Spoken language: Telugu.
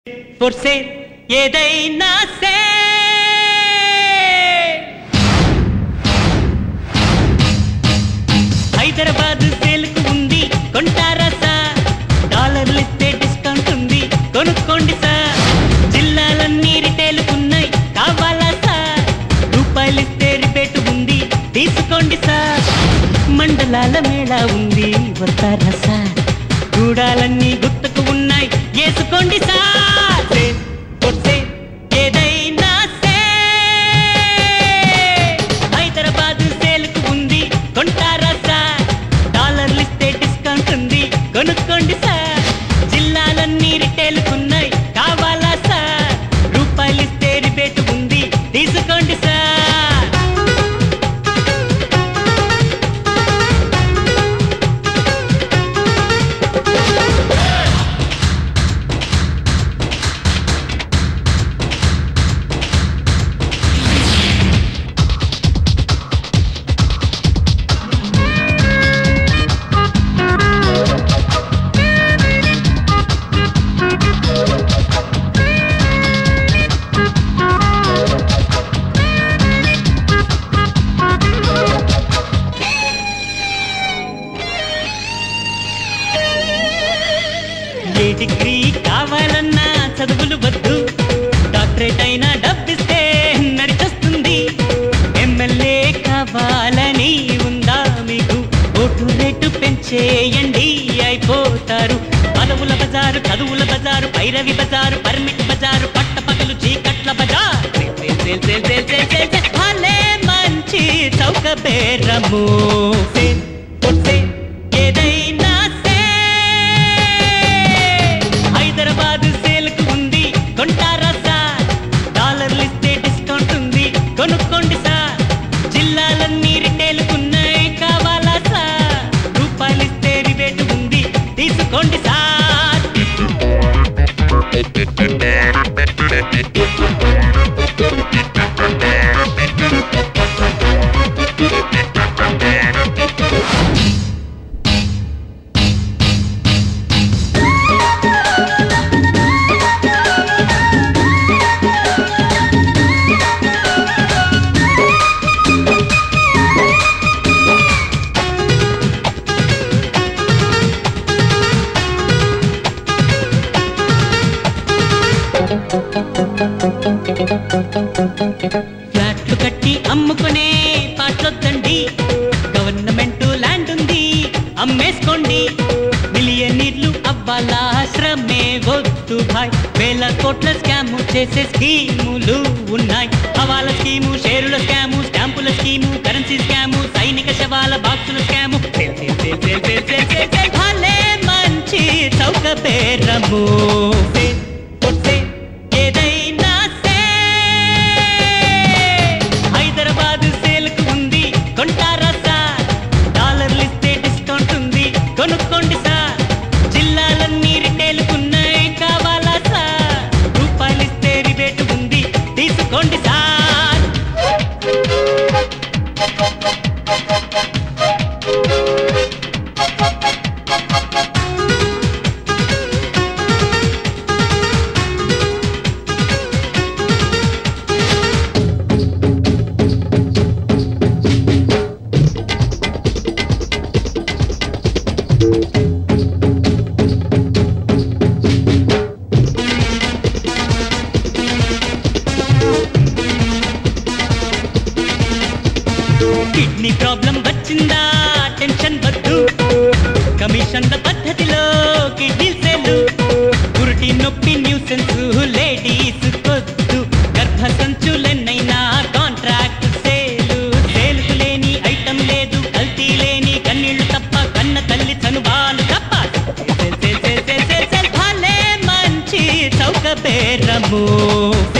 ఫర్ సేల్ ఏదైనా సే హైదరాబాద్ సేల్కు ఉంది కొంటారా సార్ డాలర్లు ఇస్తే డిస్కౌంట్ ఉంది కొనుక్కోండి సార్ జిల్లాలన్నీ రిటైల్ ఉన్నాయి కావాలా సార్ రూపాయలు ఇస్తే రిబేట్ ఉంది తీసుకోండి సార్ మండలాల మేళా ఉంది వస్తారా సార్ గూడాలన్నీ గుర్తుకు ఉన్నాయి వేసుకోండి సార్ సేల్, ఫర్ సేల్, ఏదైనా సేల్. హైదరాబాద్ సేల్కు ఉంది కొంటారా సార్ డాలర్లు ఇస్తే డిస్కౌంట్ ఉంది కొనుక్కోండి సార్ జిల్లాలన్నీ రిటైల్కున్నాయి కావాలా సార్ రూపాయలు ఇస్తే రిబేట్ ఉంది తీసుకోండి సార్ ఏ డిగ్రీ కావాలన్నా చదువులు వద్దు డాక్టరేట్ అయినా డబ్బిస్తే నడిచొస్తుంది ఎమ్మెల్యే కావాలని ఉందా మీకు ఓటు రేటు పెంచేయండి అయిపోతారు పదవుల బజారు చదువుల బజారు పైరవి బజారు పర్మిట్ బజారు పట్ట పగలు చీకట్ల బజార్ sale, sale, sale, sale, sale, sale, sale, sale. భలే మంచి చౌక బేరము సేల్, ఫర్ సేల్, ఏదైనా సేల్. హైదరాబాద్ సేల్కు ఉంది కొంటారా సార్ డాలర్లు ఇస్తే డిస్కౌంట్ ఉంది కొనుక్కోండి సార్ జిల్లాలన్నీ రిటైల్కున్నాయి కావాలా సార్ రూపాయలు ఇస్తే రిబేట్ ఉంది తీసుకోండి సార్ ఫ్లాట్లు కట్టి అమ్ముకునే పాటలొద్దండి గవర్నమెంట్ ల్యాండ్ ఉంది అమ్మేసుకోండి మిలియనీర్లు అవ్వాలా శ్రమే వద్దు భాయ్ వేల కోట్ల స్కాము చేసే స్కీములు ఉన్నాయి హవాల స్కీము షేరుల స్కాము స్టాంపుల స్కీము కరెన్సీ స్కాము సైనిక శవాల బాక్సుల scam sale, sale, sale, sale, sale, sale, sale, sale. భలే మంచి చౌక బేరము సేల్, ఫర్ సేల్, ఏదైనా సేల్. హైదరాబాద్ సేల్కు ఉంది కొంటారా సార్ డాలర్లు ఇస్తే డిస్కౌంట్ ఉంది కొనుక్కోండి సార్ జిల్లాలన్నీ రిటైల్కున్నాయి కావాలా సార్ రూపాయలు ఇస్తే రిబేట్ ఉంది తీసుకోండి సార్ కిడ్నీ ప్రాబ్లం వచ్చిందా టెన్షన్ వద్దు కమిషన్ల పద్ధతిలో కిడ్నీ సేలు గురుటి నొప్పి న్యూసెన్స్ లేడీస్ కొద్దు గర్భ సంచులెన్నైనా కాంట్రాక్ట్ సేలు సేలుకు లేని ఐటమ్ లేదు కల్తీ లేని కన్నీళ్లు తప్ప కన్న తల్లి చనుబాలు తప్ప sale, sale, sale, sale, sale, sale, భలే మంచి చౌక బేరము